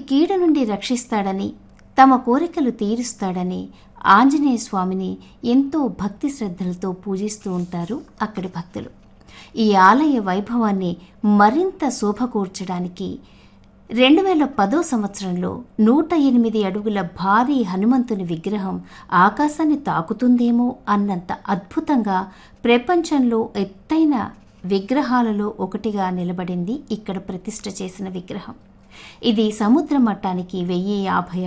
కీడు నుండి రక్షిస్తాడని తమ కోరికలు తీరుస్తాడని ఆంజనేయ స్వామిని ఎంతో భక్తి శ్రద్ధలతో పూజిస్తూ ఉంటారు అక్కడి భక్తులు ఈ ఆలయ వైభవాన్ని మరింత శోభకూర్చడానికి రెండు వేల పదో సంవత్సరంలో నూట ఎనిమిది అడుగుల భారీ హనుమంతుని విగ్రహం ఆకాశాన్ని తాకుతుందేమో అన్నంత అద్భుతంగా ప్రపంచంలో ఎత్తైన విగ్రహాలలో ఒకటిగా నిలబడింది ఇక్కడ ప్రతిష్ఠ చేసిన విగ్రహం ఇది సముద్ర మట్టానికి వెయ్యి యాభై